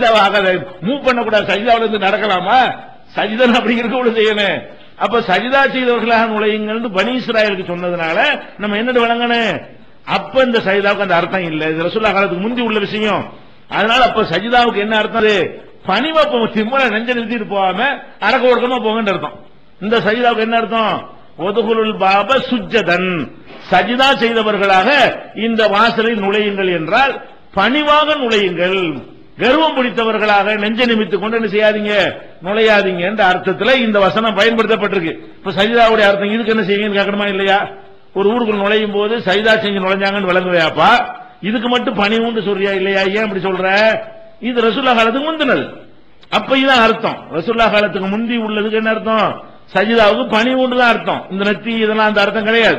சஜிதாவை ஆகாத மூவ் பண்ணக்கூடாது சஜிதாவில இருந்து நடக்கலாமா சஜிதன் அப்படிங்கிறது கூட செய்யணும் அப்ப சஜிதா செய்தவர்களாக நுழையுங்கள்னு பனி இஸ்ராயலுக்கு சொன்னதுனால நம்ம என்னது வழங்கணும் அப்ப இந்த சஜிதாவுக்கு அந்த அர்த்தம் இல்ல இது ரசூல்லா காலத்துக்கு முந்தி உள்ள விஷயம் அதனால அப்ப சஜிதாவுக்கு என்ன அர்த்தம் அது பணிவா போங்க திம்மல நெஞ்ச நிறுத்திட்டு போகாம அடக்க ஒடுக்கமா போங்கன்னு அர்த்தம் இந்த சஜிதாவுக்கு என்ன அர்த்தம் ஒதுகுலுல் பாப சுஜதன் சஜிதா செய்தவர்களாக இந்த வாசலில் நுழையுங்கள் என்றால் பணிவாக நுழையுங்கள் கர்வம் பிடித்தவர்களாக நெஞ்ச நிமித்துக் கொண்டு என்ன செய்யாதீங்க நுழையாதீங்க என்ற அர்த்தத்துல இந்த வசனம் பயன்படுத்தப்பட்டிருக்கு இப்ப சஜிதாவுடைய அர்த்தம் இதுக்கு என்ன செய்யுங்கன்னு கேட்கணுமா இல்லையா ஒரு ஊருக்குள் நுழையும் போது சஜிதா செஞ்சு நுழைஞ்சாங்கன்னு விளங்குவையாப்பா இதுக்கு மட்டும் பணி உண்டு சொல்றியா இல்லையா ஏன் அப்படி சொல்ற இது ரசூல்லா காலத்துக்கு முந்தினது அப்ப இதான் அர்த்தம் ரசூல்லா காலத்துக்கு முந்தி உள்ளதுக்கு என்ன அர்த்தம் சஜிதாவுக்கு பணி உண்டு தான் அர்த்தம் இந்த நெத்தி இதெல்லாம் அந்த அர்த்தம் கிடையாது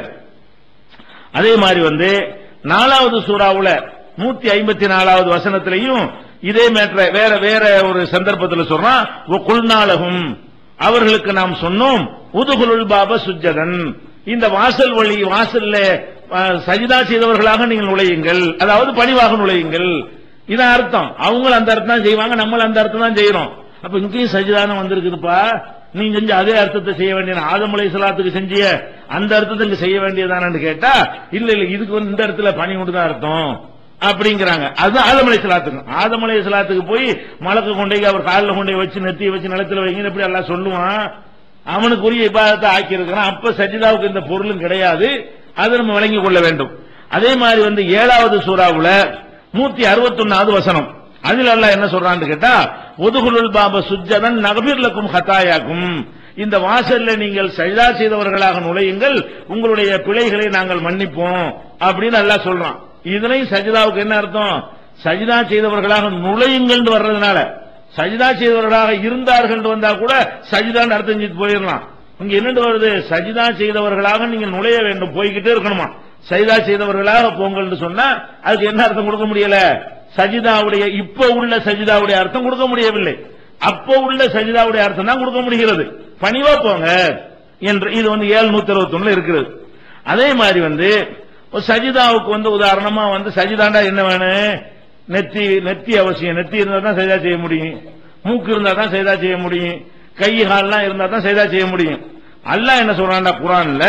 அதே மாதிரி வந்து நாலாவது சூறாவுல நூத்தி ஐம்பத்தி நாலாவது வசனத்திலையும் இதே மேட்ர வேற வேற ஒரு சந்தர்ப்பத்தில் சொல்றான் குல்நாளகும் அவர்களுக்கு நாம் சொன்னோம் உதுகுலுல் பாப சுஜதன் இந்த வாசல் வழி வாசல்ல அஹ், சஜிதா செய்தவர்களாக நீங்கள் நுழையுங்கள் அதாவது பணிவாக நுழையுங்கள் இதான் அர்த்தம் அவங்களும் அந்த அர்த்தம் தான் செய்வாங்க நம்மளும் அந்த அர்த்தம் தான் செய்யறோம் அப்ப இங்கேயும் சஜிதானம் வந்திருக்குதுப்பா நீ செஞ்ச அதே அர்த்தத்தை செய்ய வேண்டிய ஆதம் அலை சலாத்துக்கு செஞ்சிய அந்த அர்த்தத்தை இங்க செய்ய வேண்டியதானு கேட்டா இல்ல இல்ல இதுக்கு வந்து இந்த இடத்துல பணி உண்டு தான் அர்த்தம் அப்படிங்கிறாங்க அது ஆதம் அலை சலாத்துக்கு ஆதம் அலை சலாத்துக்கு போய் மலக்க கொண்டே அவர் காலில் கொண்டே வச்சு நெத்தியை வச்சு நிலத்துல வைங்க எப்படி எல்லாம் சொல்லுவான் அவனுக்குரிய இபாதத்தை ஆக்கி இருக்கிறான் அப்ப சஜிதாவுக்கு இந்த பொருளும் கிடையாது அதை நம்ம விளங்கிக் கொள்ள வேண்டும் அதே மாதிரி வந்து ஏழாவது சூறாவுல நூத்தி அறுபத்தொன்னாவது வசனம் அதில் அல்லாஹ் என்ன சொல்றான்னு கேட்டா ஒதுகுலுல் பாப சுஜதன் நகபிர்லக்கும் ஹத்தாயாக்கும் இந்த வாசல்ல நீங்கள் சஜிதா செய்தவர்களாக நுழையுங்கள் உங்களுடைய பிழைகளை நாங்கள் மன்னிப்போம் அப்படின்னு அல்லாஹ் சொல்றான் இதுலயும் சஜிதாவுக்கு என்ன அர்த்தம் சஜிதா செய்தவர்களாக நுழையுங்கள் வர்றதுனால சஜிதா செய்தவர்களாக இருந்தார்கள் வந்தா கூட சஜிதான் அர்த்தம் செஞ்சு போயிடலாம் இங்க என்னண்டு வருது சஜிதா செய்தவர்களாக நீங்க நுழைய வேண்டும் போய்கிட்டே இருக்கணுமா சஜிதா செய்தவர்களாக போங்கள்னு சொன்னா அதுக்கு என்ன அர்த்தம் கொடுக்க முடியல சஜிதாவுடைய இப்ப உள்ள சஜிதாவுடைய அர்த்தம் கொடுக்க முடியவில்லை அப்ப உள்ள சஜிதாவுடைய அர்த்தம் தான் கொடுக்க முடிகிறது பணிவா போங்க என்று இது வந்து ஏழ்நூத்தி அறுபத்தி ஒண்ணுல இருக்கிறது அதே மாதிரி வந்து ஒரு சஜிதாவுக்கு வந்து உதாரணமா வந்து சஜிதாண்டா என்ன வேணும் நெத்தி நெத்தி அவசியம் நெத்தி இருந்தா தான் சஜிதா செய்ய முடியும் மூக்கு இருந்தா தான் சஜிதா செய்ய முடியும் கை கால்லாம் இருந்தா தான் சஜிதா செய்ய முடியும் அல்லாஹ் என்ன சொல்றான்டா குரான்ல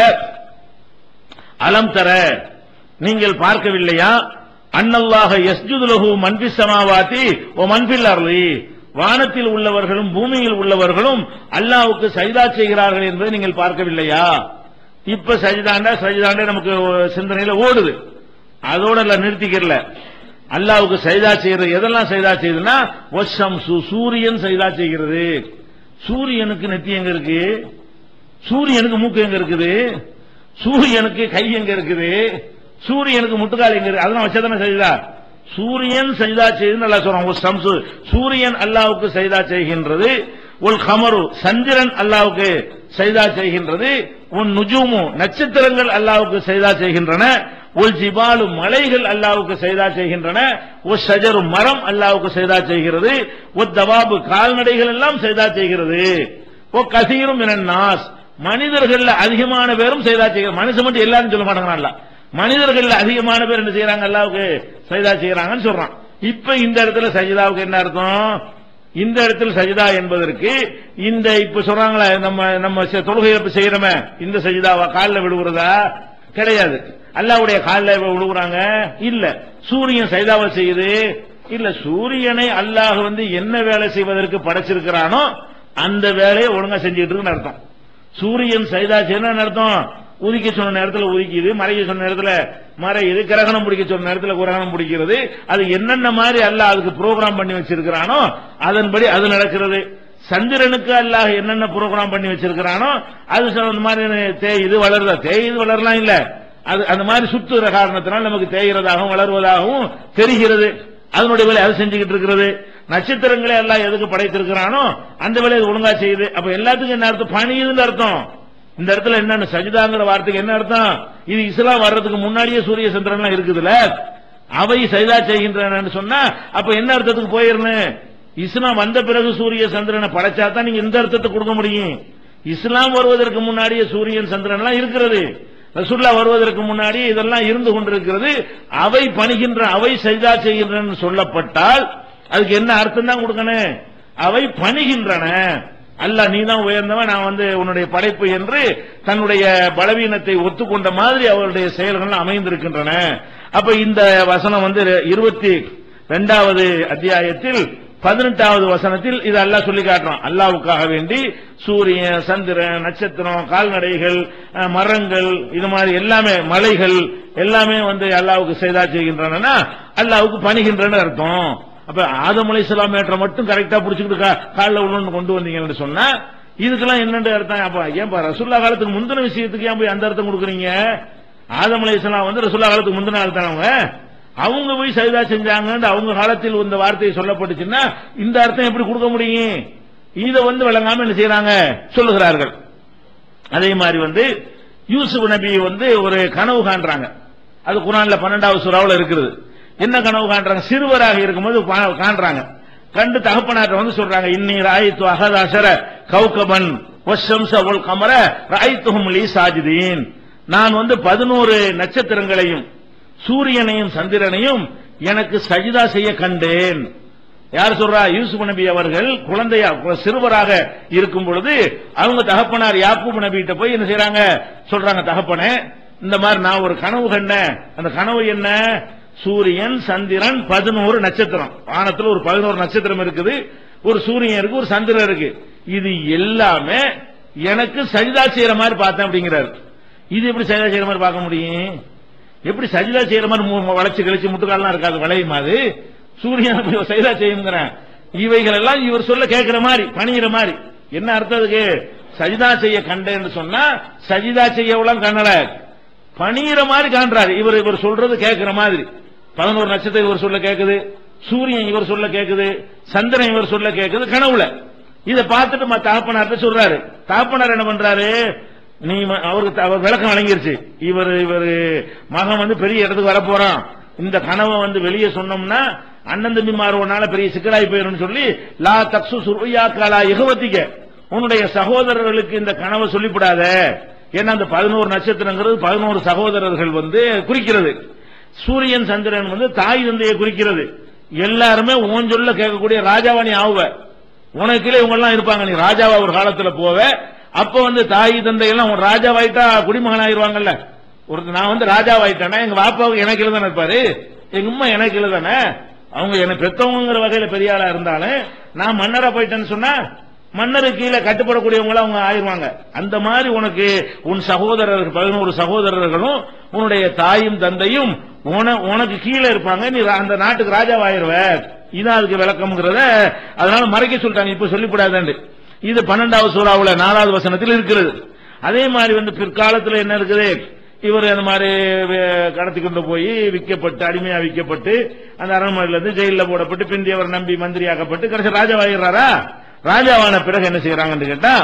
அலம் தர நீங்கள் பார்க்கவில்லையா அன்னல்லாக யஸ்ஜுதுலகு மன்பி சமாவாத்தி ஓ மன்பில் அருளி வானத்தில் உள்ளவர்களும் பூமியில் உள்ளவர்களும் அல்லாவுக்கு சஜிதா செய்கிறார்கள் என்பதை நீங்கள் பார்க்கவில்லையா இப்ப சஜிதாண்டா சஜிதாண்டா நமக்கு சிந்தனையில ஓடுது அதோட எல்லாம் நிறுத்திக்கிறல அல்லாவுக்கு சைதா செய்யறது எதெல்லாம் சைதா செய்யுதுன்னா ஒஷம் சூரியன் சைதா செய்கிறது சூரியனுக்கு நெத்தி எங்க இருக்கு சூரியனுக்கு மூக்கு எங்க இருக்குது சூரியனுக்கு கை எங்க இருக்குது சூரியனுக்கு முட்டுக்கால் எங்க இருக்கு அதெல்லாம் வச்சதானே செய்தா சூரியன் சைதா செய்து நல்லா சொல்றோம் ஒரு சம்சு சூரியன் அல்லாவுக்கு சைதா செய்கின்றது ஒரு கமரு சந்திரன் அல்லாவுக்கு சைதா செய்கின்றது உன் நுஜூமு நட்சத்திரங்கள் அல்லாவுக்கு சைதா செய்கின்றன உல் ஜிபாலு மலைகள் அல்லாவுக்கு சைதா செய்கின்றன ஒரு ஷஜரு மரம் அல்லாவுக்கு சைதா செய்கிறது ஒரு தவாபு கால்நடைகள் எல்லாம் சைதா செய்கிறது ஓ கசீரும் நாஸ் மனிதர்கள்ல அதிகமான பேரும் சைதா செய்கிறார் மனுஷன் மட்டும் எல்லாரும் சொல்ல மாட்டாங்க மனிதர்கள்ல அதிகமான பேர் என்ன செய்யறாங்க அல்லாவுக்கு சைதா செய்யறாங்கன்னு சொல்றான் இப்ப இந்த இடத்துல சஜிதாவுக்கு என்ன அர்த்தம் இந்த இடத்துல சஜிதா என்பதற்கு இந்த இப்ப சொல்றாங்களே நம்ம நம்ம செ- தொழுகையை இப்ப செய்யறோமே இந்த சஜிதாவா காலில் விழுவுறதா கிடையாது அல்லாவுடைய காலில் விழுவுறாங்க இல்ல சூரியன் சஜிதாவை செய்யுது இல்ல சூரியனை அல்லாஹ் வந்து என்ன வேலை செய்வதற்கு படைச்சிருக்கிறானோ அந்த வேலையை ஒழுங்கா செஞ்சுட்டு இருக்குன்னு அர்த்தம் சூரியன் சைதா செய்யணும் அர்த்தம் உதிக்க சொன்ன நேரத்தில் உதிக்குது மறைக்க சொன்ன நேரத்துல மறையுது கிரகணம் பிடிக்க சொன்ன நேரத்தில் கிரகணம் பிடிக்கிறது அது என்னென்ன மாதிரி அல்லாஹ் அதுக்கு ப்ரோக்ராம் பண்ணி வச்சிருக்கிறானோ அதன்படி அது நடக்கிறது சந்திரனுக்கு அல்லாஹ் என்னென்ன ப்ரோக்ராம் பண்ணி வச்சிருக்கிறானோ அது சொ- அந்த மாதிரி தேயுது வளருதா தேயுது வளரலாம் இல்ல அது அந்த மாதிரி சுத்துற காரணத்தினால் நமக்கு தேய்கிறதாகவும் வளருவதாகவும் தெரிகிறது அதனுடைய வேலை அது செஞ்சுக்கிட்டு இருக்கிறது நட்சத்திரங்களே எல்லாம் எதுக்கு படைத்திருக்கிறானோ அந்த வேலையை அது ஒழுங்கா செய்யுது அப்ப எல்லாத்துக்கும் என்ன அர்த்தம் பணியுதுன்னு அர்த்தம் இந்த இடத்துல என்னன்னு சஜிதாங்கிற வார்த்தைக்கு என்ன அர்த்தம் இது இஸ்லாம் வர்றதுக்கு முன்னாடியே சூரிய சந்திரன்லாம் இருக்குதுல அவை சஜிதா செய்கின்றன சொன்னா அப்ப என்ன அர்த்தத்துக்கு போயிடணும் இஸ்லாம் வந்த பிறகு சூரிய சந்திரனை படைச்சா தான் நீங்க இந்த அர்த்தத்தை கொடுக்க முடியும் இஸ்லாம் வருவதற்கு முன்னாடியே சூரியன் சந்திரன் எல்லாம் இருக்கிறது ரசுல்லா வருவதற்கு முன்னாடி இதெல்லாம் இருந்து கொண்டிருக்கிறது அவை பணிகின்ற அவை சஜிதா செய்கின்றன சொல்லப்பட்டால் அதுக்கு என்ன அர்த்தம் தான் கொடுக்கணும் அவை பணிகின்றன அல்லாஹ் நீ தான் உயர்ந்தவன் நான் வந்து உன்னுடைய படைப்பு என்று தன்னுடைய பலவீனத்தை ஒத்துக்கொண்ட மாதிரி அவருடைய செயல்கள் அமைந்திருக்கின்றன அப்ப இந்த வசனம் வந்து இருபத்தி ரெண்டாவது அத்தியாயத்தில் பதினெட்டாவது வசனத்தில் இது அல்லாஹ் சொல்லி காட்டுறான் அல்லாவுக்காக வேண்டி சூரியன் சந்திரன் நட்சத்திரம் கால்நடைகள் அஹ், மரங்கள் இது மாதிரி எல்லாமே மலைகள் எல்லாமே வந்து அல்லாவுக்கு செய்தா செய்கின்றன அல்லாவுக்கு பணிகின்றன அர்த்தம் அப்ப ஆதம் அலைஹிஸ்ஸலாம் ஏற்ற மட்டும் கரெக்டா புடிச்சுக்கிட்டு கா- கால்ல உள்ளன்னு கொண்டு வந்தீங்கன்னு சொன்னா இதுக்கெல்லாம் என்னென்ன அர்த்தம் அப்ப ஏன்பா ரசுல்லா காலத்துக்கு முந்தின விஷயத்துக்கு ஏன் போய் அந்த அர்த்தம் கொடுக்குறீங்க ஆதம் அலைஹிஸ்ஸலாம் வந்து ரசுல்லா காலத்துக்கு முந்தின காலத்தான அவங்க அவங்க போய் சைதா செஞ்சாங்கன்னு அவங்க காலத்தில் இந்த வார்த்தை சொல்லப்பட்டுச்சுன்னா இந்த அர்த்தம் எப்படி கொடுக்க முடியும் இதை வந்து விளங்காம என்ன செய்யறாங்க சொல்லுகிறார்கள் அதே மாதிரி வந்து யூசுப் நபி வந்து ஒரு கனவு காண்றாங்க அது குரான்ல பன்னெண்டாவது சுறாவுல இருக்குது என்ன கனவு காண்றாங்க சிறுவராக இருக்கும்போது பா- காண்றாங்க கண்டு தகப்பனாட்ட வந்து சொல்றாங்க இன்னி ராயித்து அகதாசர கௌகபன் வஷம்ச ஒல் கமர ராயித்துஹும் லீ சாஜிதீன் நான் வந்து பதினோரு நட்சத்திரங்களையும் சூரியனையும் சந்திரனையும் எனக்கு சஜிதா செய்ய கண்டேன் யார் சொல்றா யூசுப் நபி அவர்கள் குழந்தையா சிறுவராக இருக்கும் பொழுது அவங்க தகப்பனார் யாக்கூப் நபி கிட்ட போய் என்ன செய்றாங்க சொல்றாங்க தகப்பனே இந்த மாதிரி நான் ஒரு கனவு கண்டேன் அந்த கனவு என்ன சூரியன் சந்திரன் பதினோரு நட்சத்திரம் வானத்துல ஒரு பதினோரு நட்சத்திரம் இருக்குது ஒரு சூரியன் இருக்கு ஒரு சந்திரன் இருக்கு இது எல்லாமே எனக்கு சஜிதா செய்யற மாதிரி பார்த்தேன் அப்படிங்கிறாரு இது எப்படி சஜிதா செய்யற மாதிரி பார்க்க முடியும் எப்படி சஜிதா செய்யற மாதிரி மூ- வளைச்சு கழிச்சு முட்டுக்கால்லாம் இருக்காது வளையும் அது சூரியன் அப்படி ஒரு சஜிதா செய்யுங்கிறேன் இவைகள் எல்லாம் இவர் சொல்ல கேட்கிற மாதிரி பணிகிற மாதிரி என்ன அர்த்தம் அதுக்கு சஜிதா செய்ய கண்டேன்னு சொன்னா சஜிதா செய்யவெல்லாம் கண்ணல பணிகிற மாதிரி காண்றாரு இவர் இவர் சொல்றது கேட்கிற மாதிரி பதினோரு நட்சத்திரம் இவர் சொல்ல கேக்குது சூரியன் இவர் சொல்ல கேக்குது சந்திரன் இவர் சொல்ல கேக்குது கனவுல இதை பார்த்துட்டு மத்த தகப்பனார்ட்ட சொல்றாரு தகப்பனார் என்ன பண்றாரு நீ ம- அவருக்கு த- அவர் விளக்கம் வழங்கிருச்சு இவர் இவர் மகன் வந்து பெரிய இடத்துக்கு வர போறான் இந்த கனவை வந்து வெளியே சொன்னோம்னா அண்ணன் தம்பி மாறுவனால பெரிய சிக்கலாய் போயிரும் சொல்லி லா தக்சு சுருயா காலா எகவத்திக்க உன்னுடைய சகோதரர்களுக்கு இந்த கனவை சொல்லிவிடாத ஏன்னா அந்த பதினோரு நட்சத்திரங்கிறது பதினோரு சகோதரர்கள் வந்து குறிக்கிறது சூரியன் சந்திரன் வந்து தாய் தந்தையை குறிக்கிறது எல்லாருமே உன் சொல்ல கேட்கக்கூடிய ராஜாவாணி ஆகுவ உனக்குள்ளே இவங்க எல்லாம் இருப்பாங்க நீ ராஜாவா ஒரு காலத்துல போவ அப்ப வந்து தாய் தந்தை எல்லாம் உன் ராஜாவாயிட்டா குடிமகன் ஆயிருவாங்கல்ல ஒரு நான் வந்து ராஜாவாயிட்டேன்னா எங்க பாப்பாவுக்கு எனக்கு தானே இருப்பாரு எங்க அம்மா எனக்கு தானே அவங்க என்ன பெத்தவங்கிற வகையில பெரிய ஆளா இருந்தாலும் நான் மன்னரா போயிட்டேன்னு சொன்னா மன்னரு கீழே கட்டுப்படக்கூடியவங்கள அவங்க ஆயிருவாங்க அந்த மாதிரி உனக்கு உன் சகோதரர்கள் பதினோரு சகோதரர்களும் உன்னுடைய தாயும் தந்தையும் உன- உனக்கு கீழே இருப்பாங்க நீ ரா- அந்த நாட்டுக்கு ராஜாவாயிருவ இதான் அதுக்கு விளக்கம்ங்கிறத அதனால மறைக்க சொல்லிட்டாங்க இப்ப சொல்லிவிடாதேன்னு இது பன்னெண்டாவது சூறாவுல நாலாவது வசனத்தில் இருக்கிறது அதே மாதிரி வந்து பிற்காலத்தில் என்ன இருக்குது இவர் அந்த மாதிரி வே- கடத்தி கொண்டு போய் விற்கப்பட்டு அடிமையா விற்கப்பட்டு அந்த அரண்மனையில இருந்து ஜெயில போடப்பட்டு பிந்தி அவர் நம்பி மந்திரியாக்கப்பட்டு கடைசி ராஜாவாகிறாரா ராஜாவான பிறகு என்ன செய்யறாங்கன்னு கேட்டா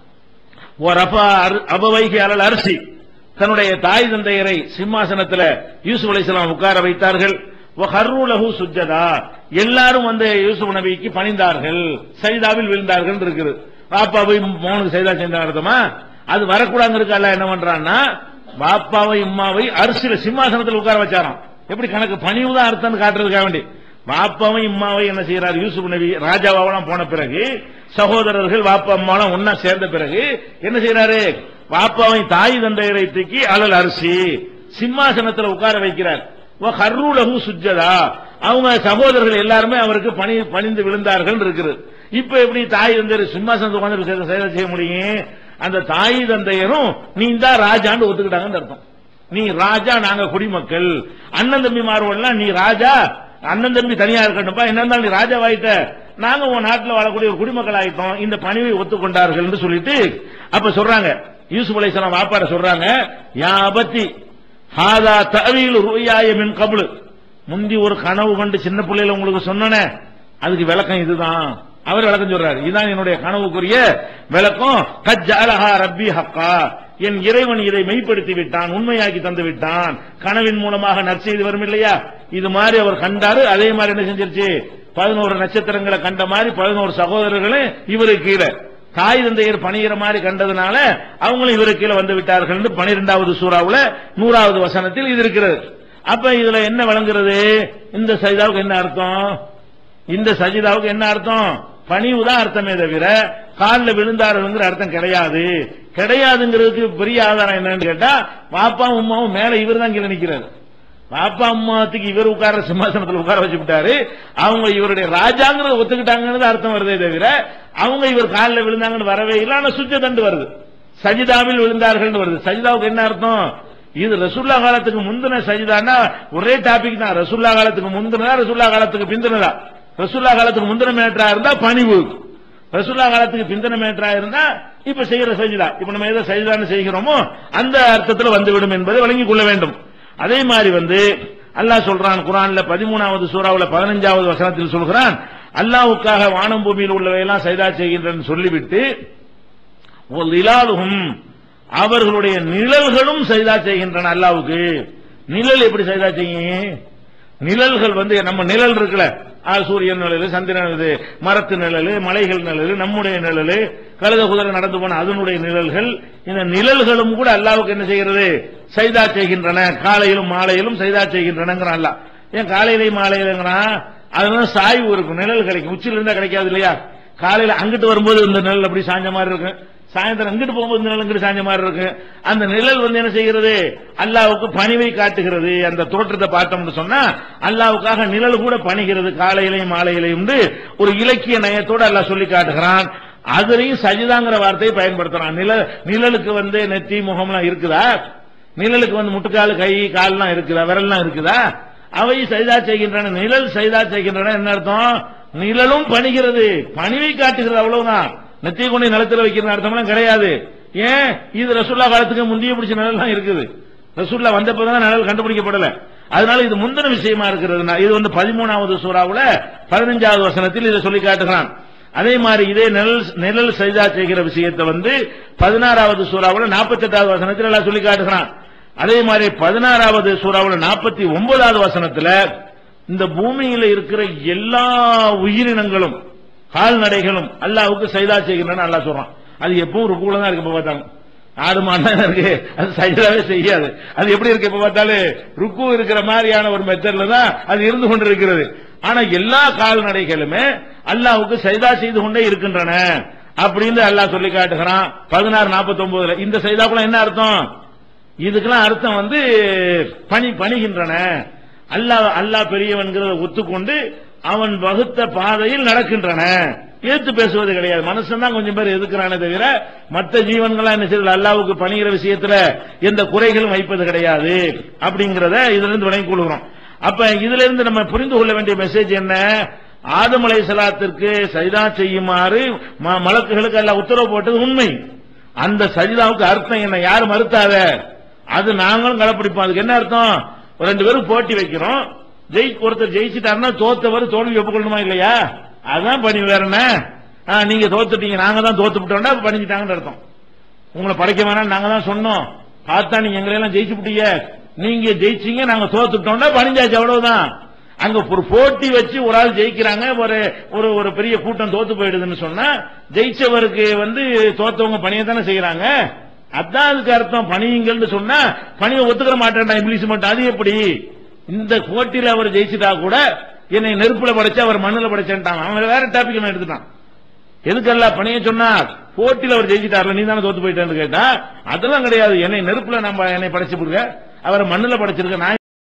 ஒரு அப்பா அபவைகி அலல் அரிசி தன்னுடைய தாய் தந்தையரை சிம்மாசனத்துல யூசுப் அலைஹிஸ்ஸலாம் உட்கார வைத்தார்கள் ஹர்ரூலஹு சுஜதா எல்லாரும் வந்து யூசுப் நபிக்கு பணிந்தார்கள் சைதாவில் விழுந்தார்கள் இருக்குது பாப்பாவை மோனுக்கு சைதா செஞ்ச அர்த்தமா அது வரக்கூடாதுங்கிறதுக்கு அல்ல என்ன பண்றான்னா பாப்பாவை உம்மாவை அரிசியில சிம்மாசனத்தில் உட்கார வச்சாராம் எப்படி கணக்கு பணிவு தான் அர்த்தம்னு காட்டுறதுக்காக வேண்டி பாப்பாவை இம்மாவை என்ன செய்யறாரு யூசுப் நபி ராஜாவாவெல்லாம் போன பிறகு சகோதரர்கள் வாப்பா அம்மாலாம் ஒன்னா சேர்ந்த பிறகு என்ன செய்யறாரு பாப்பாவை தாய் தந்தையரை தூக்கி அலல் அரிசி சிம்மாசனத்துல உட்கார வைக்கிறார் ஹர்ரூலகு சுஜதா அவங்க சகோதரர்கள் எல்லாருமே அவருக்கு பணி பணிந்து விழுந்தார்கள் இருக்குது இப்ப எப்படி தாய் தந்தையர் சிம்மாசனத்தை உட்கார்ந்து செயல் செயல் செய்ய முடியும் அந்த தாய் தந்தையரும் நீ தான் ராஜான்னு ஒத்துக்கிட்டாங்கன்னு அர்த்தம் நீ ராஜா நாங்க குடிமக்கள் அண்ணன் தம்பி மாறுவோம்லாம் நீ ராஜா அண்ணன் தம்பி தனியா இருக்கட்டும்பா என்ன இருந்தாலும் நீ ராஜாவாயிட்ட நாங்க உன் நாட்டில் வாழக்கூடிய ஒரு குடிமக்கள் ஆயிட்டோம் இந்த பணிவை ஒத்துக்கொண்டார்கள் என்று சொல்லிட்டு அப்ப சொல்றாங்க யூசுப் அலைஹிஸ்ஸலாம் வாப்பாட சொல்றாங்க யா அபத்தி ஹாதா தவீல் ருயாய மின் கபுல் முந்தி ஒரு கனவு கண்டு சின்ன பிள்ளையில உங்களுக்கு சொன்னனே அதுக்கு விளக்கம் இதுதான் அவர் விளக்கம் சொல்றாரு இதுதான் என்னுடைய கனவுக்குரிய விளக்கம் கஜ்ஜாலஹா ரப்பி ஹக்கா என் இறைவன் இதை மெய்ப்படுத்தி விட்டான் உண்மையாக்கி தந்து விட்டான் கனவின் மூலமாக நற்செய்தி வரும் இல்லையா இது மாதிரி அவர் கண்டாரு அதே மாதிரி என்ன செஞ்சிருச்சு பதினோரு நட்சத்திரங்களை கண்ட மாதிரி பதினோரு சகோதரர்களும் இவருக்கு கீழே தாய் தந்தையர் பணிகிற மாதிரி கண்டதுனால அவங்களும் இவருக்கு கீழே வந்து விட்டார்கள் பனிரெண்டாவது சூறாவுல நூறாவது வசனத்தில் இது இருக்கிறது அப்ப இதுல என்ன வழங்குறது இந்த சைதாவுக்கு என்ன அர்த்தம் இந்த சஜிதாவுக்கு என்ன அர்த்தம் பணிவு தான் அர்த்தமே தவிர காலில் விழுந்தாருங்கிற அர்த்தம் கிடையாது கிடையாதுங்கிறதுக்கு பெரிய ஆதாரம் என்னன்னு கேட்டா பாப்பா உமாவும் மேல இவர் தான் கீழே நிக்கிறாரு பாப்பா அம்மாத்துக்கு இவர் உட்கார சிம்மாசனத்தில் உட்கார வச்சு விட்டாரு அவங்க இவருடைய ராஜாங்கிறத ஒத்துக்கிட்டாங்கன்னு அர்த்தம் வருதே தவிர அவங்க இவர் காலில் விழுந்தாங்கன்னு வரவே இல்லை ஆனா சுஜ தண்டு வருது சஜிதாவில் விழுந்தார்கள் வருது சஜிதாவுக்கு என்ன அர்த்தம் இது ரசுல்லா காலத்துக்கு முந்தின சஜிதான்னா ஒரே டாபிக் தான் ரசுல்லா காலத்துக்கு முந்தினதா ரசுல்லா காலத்துக்கு பிந்தினதா ரசுல்லா காலத்துக்கு முந்தின மேட்டரா இருந்தா பணிவு ரசுல்லா காலத்துக்கு பிந்தின மேட்டரா இருந்தா இப்ப செய்யற சஜிதா இப்ப நம்ம ஏதோ சஜிதான்னு செய்கிறோமோ அந்த அர்த்தத்தில் வந்துவிடும் என்பதை வழங்கிக் கொள்ள வேண்டும் அதே மாதிரி வந்து அல்லாஹ் சொல்றான் குரான்ல பதிமூணாவது சூறாவுல பதினஞ்சாவது வசனத்தில் சொல்கிறான் அல்லாவுக்காக வானம் பூமியில் உள்ளவையெல்லாம் சைதா செய்கின்றன்னு சொல்லிவிட்டு ஒரு இலாலுகும் அவர்களுடைய நிழல்களும் சைதா செய்கின்றன அல்லாவுக்கு நிழல் எப்படி சைதா செய்யும் நிழல்கள் வந்து நம்ம நிழல் இருக்குல்ல ஆ, சூரியன் நிழல் சந்திரன் இது மரத்து நிழல் மலைகள் நிழல் நம்முடைய நிழல் கழுத குதிரை நடந்து போன அதனுடைய நிழல்கள் இந்த நிழல்களும் கூட அல்லாவுக்கு என்ன செய்கிறது சைதா செய்கின்றன காலையிலும் மாலையிலும் சைதா செய்கின்றனங்கிறான் அல்லாஹ் ஏன் காலையிலையும் மாலையிலங்கிறான் அதனால சாய்வு இருக்கும் நிழல் கிடைக்கும் உச்சில இருந்தா கிடைக்காது இல்லையா காலையில அங்கிட்டு வரும்போது இந்த நிழல் அப்படி சாஞ்ச மாதிரி இருக்கும் சாயந்தரம் அங்கிட்டு போகும்போது இந்த நிழல் இங்கிட்டு சாஞ்ச மாதிரி இருக்கு அந்த நிழல் வந்து என்ன செய்கிறது அல்லாவுக்கு பணிவை காட்டுகிறது அந்த தோற்றத்தை பார்த்தோம்னு சொன்னா அல்லாவுக்காக நிழல் கூட பணிகிறது காலையிலையும் மாலையிலையும் ஒரு இலக்கிய நயத்தோடு அல்லாஹ் சொல்லி காட்டுகிறான் அதுலயும் சஜிதாங்கிற வார்த்தையை பயன்படுத்துறான் நிழல் நிழலுக்கு வந்து நெத்தி முகம்லாம் இருக்குதா நிழலுக்கு வந்து முட்டுக்கால் கை கால்லாம் இருக்குதா விரல்லாம் இருக்குதா அவை சைதா செய்கின்றன நிழல் சைதா செய்கின்றன என்ன அர்த்தம் நிழலும் பணிகிறது பணிவை காட்டுகிறது அவ்வளவுதான் நெத்திய கொண்டு நிலத்துல வைக்கிற அர்த்தம்லாம் கிடையாது ஏன் இது ரசுல்லா காலத்துக்கு முந்தைய பிடிச்ச நிழல்லாம் இருக்குது ரசுல்லா வந்தப்பதான் நிழல் கண்டுபிடிக்கப்படல அதனால இது முந்தின விஷயமா இருக்கிறது இது வந்து பதிமூணாவது சூறாவுல பதினஞ்சாவது வசனத்தில் இதை சொல்லி காட்டுகிறான் அதே மாதிரி இதே நிழல் நிழல் சைதா செய்கிற விஷயத்தை வந்து பதினாறாவது சூறாவுல நாற்பத்தெட்டாவது வசனத்தில் எல்லாம் சொல்லி காட்டுகிறான் அதே மாதிரி பதினாறாவது சூறாவுல நாற்பத்தி ஒன்பதாவது வசனத்துல இந்த பூமியில இருக்கிற எல்லா உயிரினங்களும் கால்நடைகளும் அல்லாவுக்கு சைதா செய்கின்றன அல்லாஹ் சொல்றான் அது எப்பவும் ருக்குல தான் இருக்கு இப்ப பார்த்தாங்க ஆடு மாடு தான் இருக்கு அது சைதாவே செய்யாது அது எப்படி இருக்கு இப்ப பார்த்தாலும் ருக்கு இருக்கிற மாதிரியான ஒரு மெத்தட்ல தான் அது இருந்து கொண்டிருக்கிறது ஆனா எல்லா கால்நடைகளுமே அல்லாவுக்கு சைதா செய்து கொண்டே இருக்கின்றன அப்படின்னு அல்லாஹ் சொல்லி காட்டுகிறான் பதினாறு நாற்பத்தி ஒன்பதுல இந்த சைதாக்குள்ள என்ன அர்த்தம் இதுக்கெல்லாம் அர்த்தம் வந்து பணி பணிகின்றன அல்லாஹ் அல்லாஹ் பெரியவன்கிறத ஒத்துக்கொண்டு அவன் வகுத்த பாதையில் நடக்கின்றன ஏத்து பேசுவது கிடையாது மனுஷன் தான் கொஞ்சம் பேர் எதுக்குறானே தவிர மற்ற ஜீவன்களா என்ன செய்யறது அல்லாவுக்கு பணிகிற விஷயத்துல எந்த குறைகளும் வைப்பது கிடையாது அப்படிங்கறத இதுல இருந்து விளங்கிக் கொள்கிறோம் அப்ப இதுல இருந்து நம்ம புரிந்து கொள்ள வேண்டிய மெசேஜ் என்ன ஆதம் அலை சலாத்திற்கு சைதா செய்யுமாறு ம- மலக்குகளுக்கு எல்லாம் உத்தரவு போட்டது உண்மை அந்த சஜிதாவுக்கு அர்த்தம் என்ன யாரும் மறுத்தாத அது நாங்களும் கடைப்பிடிப்போம் அதுக்கு என்ன அர்த்தம் ஒரு ரெண்டு பேரும் போட்டி வைக்கிறோம் ஜெயி ஒருத்தர் ஜெயிச்சிட்டாருன்னா தோத்தவர் தோல்வி ஒப்புக்கொள்ளணுமா இல்லையா அதான் பணி வேற என்ன ஆ, நீங்க தோத்துட்டீங்க நாங்க தான் தோத்து விட்டோம்னா அப்ப பணிஞ்சிட்டாங்கன்னு அர்த்தம் உங்களை படைக்க வேணாம் நாங்க தான் சொன்னோம் பார்த்தா நீங்க எங்களை எல்லாம் ஜெயிச்சு விட்டீங்க நீங்க ஜெயிச்சீங்க நாங்க தோத்துட்டோம்னா பணிஞ்சாச்சு அவ்வளவுதான் அங்க ஒரு போட்டி வச்சு ஒரு ஆள் ஜெயிக்கிறாங்க ஒரு ஒரு ஒரு பெரிய கூட்டம் தோத்து போயிடுதுன்னு சொன்னா ஜெயிச்சவருக்கு வந்து தோத்தவங்க பணியை தானே செய்யறாங்க அதான் அதுக்கு அர்த்தம் பணியுங்கள்னு சொன்னா பணியை ஒத்துக்கிற மாட்டேன்டா இங்கிலீஷ் மட்டும் அது எப்படி இந்த போட்டியில அவர் ஜெயிச்சிட்டா கூட என்னை நெருப்புல படைச்சு அவர் மண்ணுல படைச்சேன்ட்டான் அவன் வேற டாபிக் நான் எடுத்துட்டான் எதுக்கெல்லாம் பணிய சொன்னார் போட்டியில அவர் ஜெயிச்சிட்டார்ல நீ தானே தோத்து போயிட்டேன்னு கேட்டா அதெல்லாம் கிடையாது என்னை நெருப்புல நம்ம என்னை படைச்சு விடுங்க அவரை மண்ணுல படைச்சிருக்க நான்